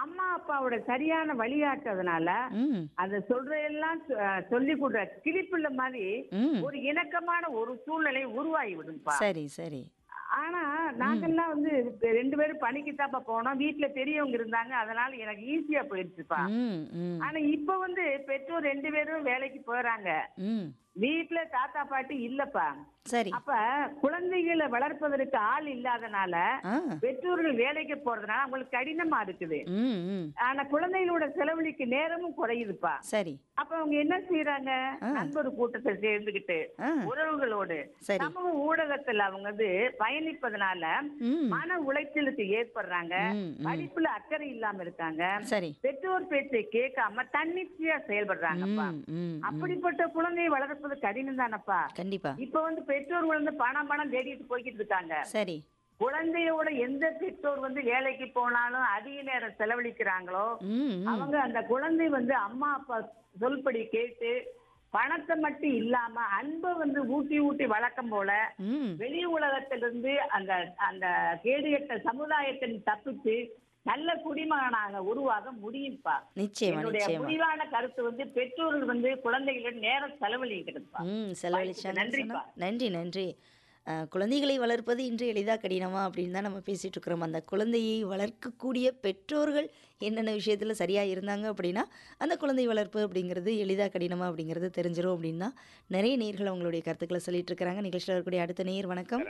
அம்மா அப்பாவோட சரியான வழிகாட்டுறதுனால ம் அந்த சொல்றதெல்லாம் சொ- அஹ் சொல்லி கொடுற கிளிப்புள்ள மாதிரி ம் ஒரு இணக்கமான ஒரு சூழ்நிலை உருவாகி விடும்பா சரி சரி ஆனா நாங்கெல்லாம் வந்து ரெண்டு பேரும் பணிக்கு தாப்பா போனோம் வீட்டுல பெரியவங்க இருந்தாங்க அதனால எனக்கு ஈஸியா போயிடுச்சுப்பா ம் ம் ஆனா இப்ப வந்து பெற்றோர் ரெண்டு பேரும் வேலைக்கு போறாங்க ம் வீட்டுல தாத்தா பாட்டி இல்லப்பா சரி அப்ப குழந்தைகளை வளர்ப்பதற்கு ஆள் இல்லாதனால ஆ பெற்றோர்கள் வேலைக்கு போறதுனால அவங்களுக்கு கடினமா இருக்குது ம் ம் ஆனா குழந்தைகளோட செலவழிக்கு நேரமும் குறையுதுப்பா சரி அப்ப அவங்க என்ன செய்யறாங்க ஆ. நண்பர் கூட்டத்தை சேர்ந்துகிட்டு ஆ உறவுகளோடு சரி சமூக ஊடகத்துல அவங்க வந்து பயணிப்பதனால ம் மன உளைச்சலுக்கு ஏற்படுறாங்க ம், ம். படிப்புல அக்கறை இல்லாம இருக்காங்க சரி பெற்றோர் பேச்சை கேட்காம தன்னிச்சையா செயல்படுறாங்கப்பா ம் ம் ம். அப்படிப்பட்ட குழந்தையை வளர்ப்பது கடினம் தானப்பா கண்டிப்பா இப்ப வந்து பெற்றோர்கள் வந்து பணம் பணம் தேடிட்டு போய்கிட்டு இருக்காங்க சரி குழந்தையோட எந்த பெற்றோர் வந்து வேலைக்கு போனாலும் அதிக நேரம் செலவழிக்கிறாங்களோ ம் ம். அவங்க அந்த குழந்தை வந்து அம்மா அப்பா சொல்படி கேட்டு பணத்தை மட்டும் இல்லாம அன்பை வந்து ஊட்டி ஊட்டி வழக்கம் போல ம் வெளி உலகத்திலிருந்து அந்த அந்த கேடுகட்ட சமுதாயத்தின் தப்பிச்சு நல்ல குடிமகனாக உருவாக முடியும்ப்பா நிச்சயமா என்னுடைய நிச்சயமா முடிவான கருத்து வந்து பெற்றோர்கள் வந்து குழந்தைகளிடம் நேரம் செலவழிக்கிறதுப்பா ம் செலவழிச்சாங்க நன்றிப்பா. நன்றி நன்றி அஹ், குழந்தைகளை வளர்ப்பது இன்று எளிதா கடினமா அப்படின்னு தான் நம்ம பேசிட்டு இருக்கிறோம் அந்த குழந்தையை வளர்க்கக்கூடிய பெற்றோர்கள் என்னென்ன விஷயத்தில் சரியாக இருந்தாங்க அப்படின்னா அந்த குழந்தை வளர்ப்பு அப்படிங்கிறது எளிதா கடினமா அப்படிங்கிறது தெரிஞ்சிரும் அப்படின்னா நிறைய நேர்கள் அவங்களுடைய கருத்துக்களை சொல்லிட்டு இருக்கிறாங்க நிகழ்ச்சியில் இருக்கக்கூடிய அடுத்த நேர் வணக்கம்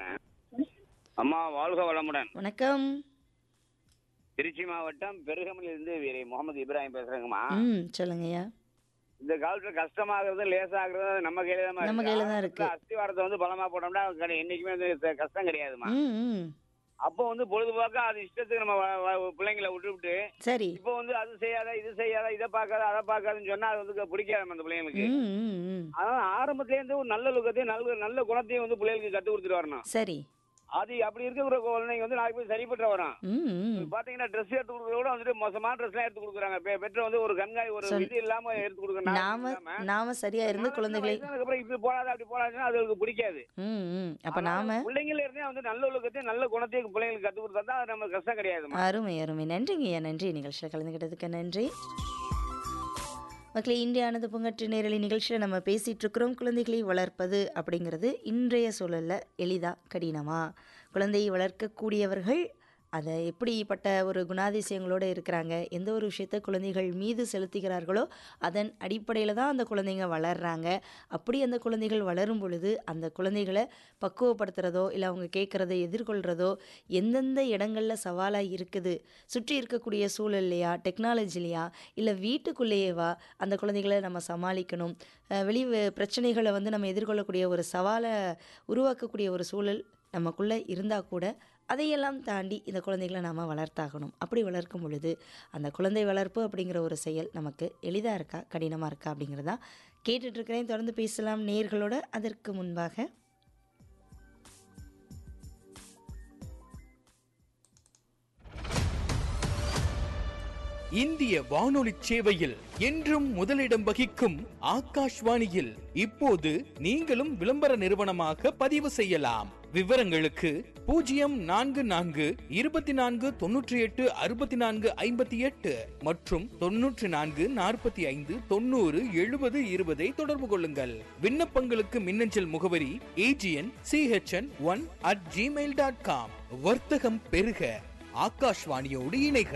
அம்மா வாழ்க வளமுடன் வணக்கம் திருச்சி மாவட்டம் பெருகமலிருந்து வீரை முகமது இப்ராஹிம் பேசுறேங்கம்மா ம் சொல்லுங்கய்யா இந்த காலத்துல கஷ்டமாகிறது லேசாகிறது நம்ம கையில தான் நம்ம கையில தான் இருக்கு. அஸ்திவாரத்தை வந்து பலமா போட்டோம்னா கிடை- என்னைக்குமே வந்து க- கஷ்டம் கிடையாதுமா ம் ம் அப்போ வந்து பொழுதுபோக்கா அது இஷ்டத்துக்கு நம்ம வ- வ- பிள்ளைங்களை விட்டுவிட்டு சரி இப்போ வந்து அது செய்யாத இது செய்யாத இதை பார்க்காத அதை பார்க்காதுன்னு சொன்னா அது வந்து பிடிக்காது அந்த பிள்ளைங்களுக்கு ம் ம் ம் அதனால ஆரம்பத்துல இருந்து ஒரு நல்ல லுக்கத்தையும் நல்ல நல்ல குணத்தையும் வந்து பிள்ளைகளுக்கு கத்து கொடுத்துட்டு வரணும் சரி அது அப்படி இருக்கிற குழந்தைங்க வந்து நாளைக்கு போய் சரிப்பட்டு வரும் ம் ம் இப்ப பாத்தீங்கன்னா ட்ரெஸ் எடுத்து கொடுக்கறத விட வந்துட்டு மோசமான ட்ரெஸ் எல்லாம் எடுத்து கொடுக்குறாங்க பெ- பெற்றோர் வந்து ஒரு கண்காணி ஒரு சொல்- இது இல்லாம எடுத்து கொடுக்கணும் நாம நாம சரியா இருந்து குழந்தைகளை அப்புறம் இப்படி போடாத அப்படி போடாதுன்னா அது அவருக்கு பிடிக்காது ம் ம் அப்ப அதனால நாம பிள்ளைங்கள இருந்தே வந்து நல்ல ஒழுக்கத்தையும் நல்ல குணத்தையும் பிள்ளைங்களுக்கு கத்து கொடுத்தா தான் அது நமக்கு கஷ்டம் கிடையாதுமா அருமை அருமை நன்றிங்க ஐயா நன்றி நிகழ்ச்சியில் கலந்துக்கிட்டதுக்கு நன்றி மக்களே இந்தியானது பொங்கற்று நேரலை நிகழ்ச்சியில் நம்ம பேசிகிட்டு இருக்கிறோம் குழந்தைகளை வளர்ப்பது அப்படிங்கிறது இன்றைய சூழலில் எளிதா கடினமா குழந்தையை வளர்க்கக்கூடியவர்கள் அதை எப்படிப்பட்ட ஒரு குணாதிசயங்களோடு இருக்கிறாங்க எந்த ஒரு விஷயத்தை குழந்தைகள் மீது செலுத்துகிறார்களோ அதன் அடிப்படையில் தான் அந்த குழந்தைங்க வளர்றாங்க அப்படி அந்த குழந்தைகள் வளரும் பொழுது அந்த குழந்தைகளை பக்குவப்படுத்துகிறதோ இல்லை அவங்க கேட்குறதை எதிர்கொள்கிறதோ எந்தெந்த இடங்களில் சவாலாக இருக்குது சுற்றி இருக்கக்கூடிய சூழல்லையா டெக்னாலஜிலையா இல்லை வீட்டுக்குள்ளேயேவா அந்த குழந்தைகளை நம்ம சமாளிக்கணும் அஹ் வெளி வ- பிரச்சனைகளை வந்து நம்ம எதிர்கொள்ளக்கூடிய ஒரு சவாலை உருவாக்கக்கூடிய ஒரு சூழல் நமக்குள்ளே இருந்தால் கூட அதையெல்லாம் தாண்டி இந்த குழந்தைகளை நாம் வளர்த்தாகணும் அப்படி வளர்க்கும் பொழுது அந்த குழந்தை வளர்ப்பு அப்படிங்கிற ஒரு செயல் நமக்கு எளிதாக இருக்கா கடினமாக இருக்கா அப்படிங்கிறதா கேட்டுட்ருக்கிறேன் தொடர்ந்து பேசலாம் நேர்களோட அதற்கு முன்பாக இந்திய வானொலி சேவையில் என்றும் முதலிடம் வகிக்கும் ஆகாஷ்வாணியில் இப்போது நீங்களும் விளம்பர நிறுவனமாக பதிவு செய்யலாம் விவரங்களுக்கு பூஜ்ஜியம் நான்கு நான்கு இருபத்தி நான்கு தொன்னூற்றி எட்டு அறுபத்தி நான்கு ஐம்பத்தி எட்டு மற்றும் தொன்னூற்றி நான்கு நாற்பத்தி ஐந்து தொண்ணூறு எழுபது இருபதை தொடர்பு கொள்ளுங்கள் விண்ணப்பங்களுக்கு மின்னஞ்சல் முகவரி AGN CHN one at Gmail dot com வர்த்தகம் பெருக ஆகாஷ்வாணியோடு இணைக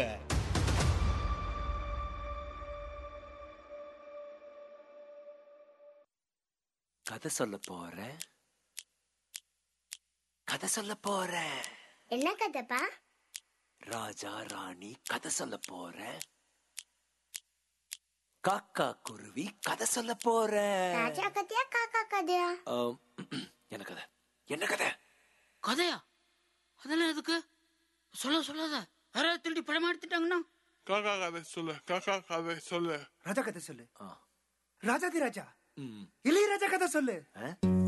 கதை சொல்ல போறேன் கதை சொல்ல போறேன் என்ன கதைப்பா ராஜா ராணி கதை சொல்ல போறேன் காக்கா குருவி கதை சொல்ல போறேன் ராஜா கதையா காக்கா கதையா ஆம், என்ன கதை என்ன கதை கதையா அதெல்லாம் எதுக்கு சொல்ல சொல்லாத யாராவது திருடி படமா எடுத்துட்டாங்கன்னா காக்கா கதை சொல்லு காக்கா கதை சொல்லு ராஜா கதை சொல்லு ஆ. ராஜாதி ராஜா ம். இளையராஜா கதை சொல்லு ஆ?